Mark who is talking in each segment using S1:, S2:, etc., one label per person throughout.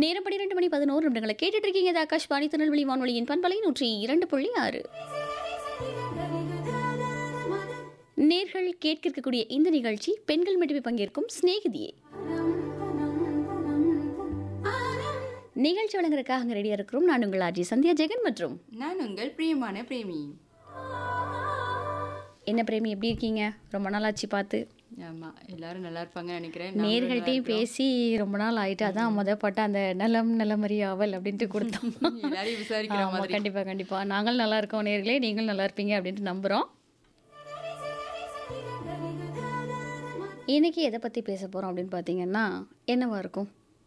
S1: நேரம் பன்னிரெண்டு மணி பதினோரு நிமிடங்களை கேட்டுட்டு இருக்கீங்க இது ஆகாஷ்வாணி திருநெல்வேலி வானொலியின் பண்பலை நூற்றி இரண்டு புள்ளி ஆறு நேர்கள் கேட்க இருக்கக்கூடிய இந்த நிகழ்ச்சி பெண்கள் மட்டுமே பங்கேற்கும் சிநேகிதியே நிகழ்ச்சி வழங்குறதுக்காக அங்கே ரெடியாக இருக்கிறோம் நான் உங்கள் ஆர்ஜி சந்தியா ஜெகன் மற்றும்
S2: நான் உங்கள் பிரியமான பிரேமி
S1: என்ன பிரேமி எப்படி இருக்கீங்க ரொம்ப நாள் ஆச்சு பார்த்து
S2: ஆமா எல்லாரும் நல்லா இருப்பாங்கன்னு நினைக்கிறேன் நாங்களும்
S1: நேர்கள்ட்டையும் பேசி ரொம்ப நாள் ஆயிட்டு அதான் முத பாட்டு அந்த நலம் நலமறி அவல் அப்படின்ட்டு கொடுத்தோம்
S2: நல்லா இருப்போம். எல்லாரையும் விசாரிக்கிற
S1: ஆமா
S2: மாதிரி
S1: கண்டிப்பா கண்டிப்பா நாங்கள் நல்லா இருக்கோம் நேர்களே நீங்கள் நல்லா இருப்பீங்க அப்படின்ட்டு நம்புறோம் இன்னைக்கு எதை பத்தி பேச போறோம் அப்படின்னு பார்த்தீங்கன்னா என்னவா இருக்கும்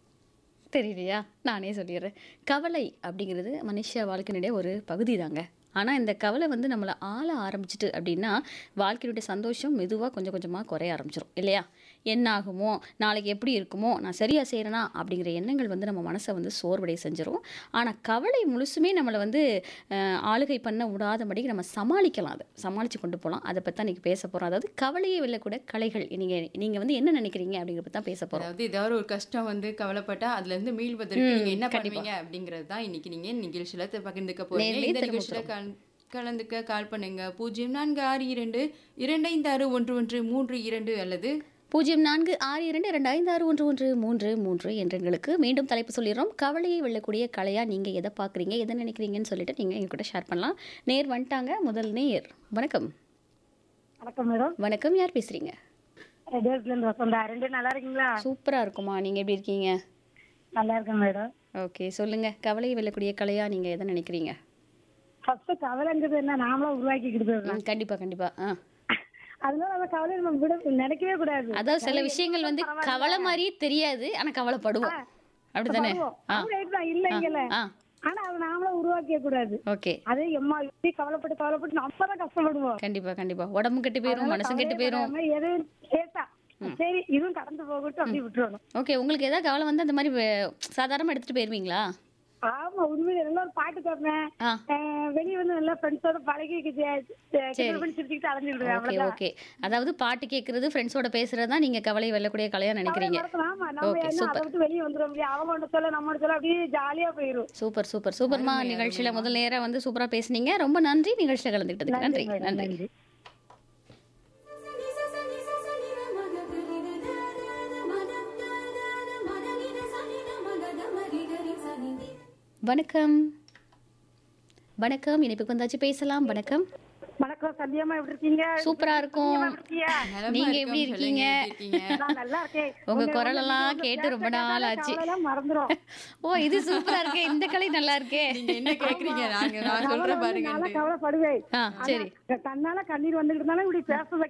S1: தெரியலையா நானே சொல்லிடுறேன் கவலை அப்படிங்கிறது மனுஷ வாழ்க்கையினுடைய ஒரு பகுதி தாங்க ஆனால் இந்த கவலை வந்து நம்மளை ஆள ஆரம்பிச்சிட்டு அப்படின்னா வாழ்க்கையினுடைய சந்தோஷம் மெதுவாக கொஞ்சம் கொஞ்சமாக குறைய ஆரம்பிச்சிடும் இல்லையா என்ன ஆகுமோ நாளைக்கு எப்படி இருக்குமோ நான் சரியாக செய்கிறேனா அப்படிங்கிற எண்ணங்கள் வந்து நம்ம மனசை வந்து சோர்வடைய செஞ்சிடும் ஆனால் கவலை முழுசுமே நம்மளை வந்து அஹ், ஆளுகை பண்ண விடாதபடிக்கு நம்ம சமாளிக்கலாம் அதை சமாளித்து கொண்டு போகலாம் அதை பற்றி தான் இன்றைக்கி பேச போகிறோம் அதாவது கவலையை வெல்லக்கூட கலைகள் நீங்கள் நீங்கள் வந்து என்ன நினைக்கிறீங்க அப்படிங்கிறத பற்றி தான் பேச போகிறோம்
S2: அதாவது ஏதாவது ஒரு கஷ்டம் வந்து கவலைப்பட்டா அதுல இருந்து மீள்வதற்கு நீங்க என்ன பண்ணுவீங்க அப்படிங்கறது தான் இன்னைக்கு நீங்க நிகழ்ச்சியில தெ- பகிர்ந்துக்க போறீங்க
S1: நேர்லயே
S2: இந்த
S1: திரும்ப
S2: நிகழ்ச்சியில கல- கலந்துக்க கால் பண்ணுங்க பூஜ்ஜியம் நான்கு ஆறு இரண்டு இரண்டு ஐந்து ஆறு ஒன்று ஒன்று மூன்று இரண்டு அல்லது
S1: பூஜ்ஜியம் நான்கு ஆறு இரண்டு இரண்டு ஐந்து ஆறு ஒன்று ஒன்று மூன்று மூன்று என்ற எங்களுக்கு மீண்டும் தலைப்பு சொல்லிடுறோம் கவலையை வெல்லக்கூடிய கலையாக நீங்கள் எதை பார்க்குறீங்க எதை நினைக்கிறீங்கன்னு சொல்லிட்டு நீங்கள் எங்க கூட ஷேர் பண்ணலாம் நேர் வந்துட்டாங்க முதல் நேர் வணக்கம்
S3: வணக்கம் மேடம்
S1: வணக்கம் யார் பேசுகிறீங்க
S3: ரெடியோஸ்லேருந்து வசந்தா ரெண்டு நல்லா இருக்கீங்களா
S1: சூப்பராக இருக்குமா நீங்கள் எப்படி இருக்கீங்க
S3: நல்லா இருக்கேன் மேடம்
S1: ஓகே சொல்லுங்கள் கவலையை வெல்லக்கூடிய கலையாக நீங்கள் எதை நினைக்கிறீங்க
S3: ஃபர்ஸ்ட் கவலைங்கிறது என்ன நாமளா உருவாக்கிக்கிட்டு
S1: ம், கண்டிப்பா கண்டிப்பா ஆ
S3: அதனால அந்த கவலையை நம்ம விட நினைக்கவே கூடாது
S1: அதாவது சில விஷயங்கள் வந்து கவலை மாதிரியே தெரியாது ஆனா கவலைப்படுவோம் அப்படிதானே
S3: படுவோம்.
S1: ஆ
S3: அது right தான் இல்லைங்கல்ல
S1: ஆ
S3: ஆனா அதை நாமளா உருவாக்கிய கூடாது
S1: ஓகே
S3: அதே எம்மா இப்படி கவலைப்பட்டு கவலைப்பட்டு நம்ம தான் கஷ்டப்படுவோம்
S1: கண்டிப்பா கண்டிப்பா உடம்பு கெட்டு போயிரும் மனசு கெட்டு போயிரும்
S3: கவலையே படாம எதுவும் லேசா சரி இதுவும் கடந்து போகட்டும் அப்படி விட்டுறணும்
S1: ஓகே உங்களுக்கு ஏதாவது கவலை வந்து அந்த மாதிரி வே- சாதாரணமா எடுத்துட்டு போயிருவீங்களா
S3: ஆமா உண்மையில நல்லா ஒரு பாட்டு கேட்பேன்
S1: ஆ
S3: வெளியே வந்து நல்லா ஃப்ரெண்ட்ஸோட பழகி சிரிச்சுக்கிட்டு அலைஞ்சுக்கிடுவேன்
S1: ஓகே ஓகே அதாவது பாட்டு கேட்கறது ஃப்ரெண்ட்ஸோட பேசுறது தான் நீங்க கவலை வெல்லக்கூடிய கலையா நினைக்கிறீங்க
S3: ஆமா நம்ம
S1: Okay,
S3: என்ன அதை விட்டு வெளியே வந்துட முடியும் அவங்க ஒண்ணு சொல்ல நம்ம ஒண்ணு சொல்ல அப்படியே ஜாலியா போயிரும்
S1: சூப்பர் சூப்பர் சூப்பர்மா நிகழ்ச்சியில முதல் நேரம் வந்து சூப்பரா பேசுனீங்க ரொம்ப நன்றி நிகழ்ச்சியில கலந்துக்கிட்டதுக்கு நன்றி நன்றி வணக்கம் வணக்கம் இனிப்புக்கு வந்தாச்சு பேசலாம் வணக்கம்
S3: வணக்கம் சந்தியாமா எப்படி இருக்கீங்க
S1: சூப்பரா இருக்கும்
S3: எப்படி இருக்கீங்க?
S2: நலமா
S1: நீங்க
S2: இருக்கோம்,
S1: எப்படி
S2: சொல்லுங்க,
S1: இருக்கீங்க?
S2: எப்படி இருக்கீங்க
S3: நான் நல்லா இருக்கேன்
S1: உங்க
S3: உங்க-
S1: குரலெல்லாம்
S3: உங்க
S1: கேட்டு ரொம்ப
S3: பேச்ச
S1: நாள்
S3: கேட்டாலே
S1: ஆச்சு
S3: கவலைலாம் மறந்துரும்
S1: ஓ இது சூப்பரா இருக்கே இந்த கலை நல்லா இருக்கே
S2: நீங்க என்ன கேக்குறீங்க நாங்க நான்
S3: கவலை
S2: சொல்றேன்
S3: வந்து
S2: பாருங்க
S3: நல்லா கவலைப்படுவேன்
S1: ஆ சரி
S3: தன்னால கண்ணீர் வந்துகிட்டு இருந்தாலும் இப்படி பேசுறத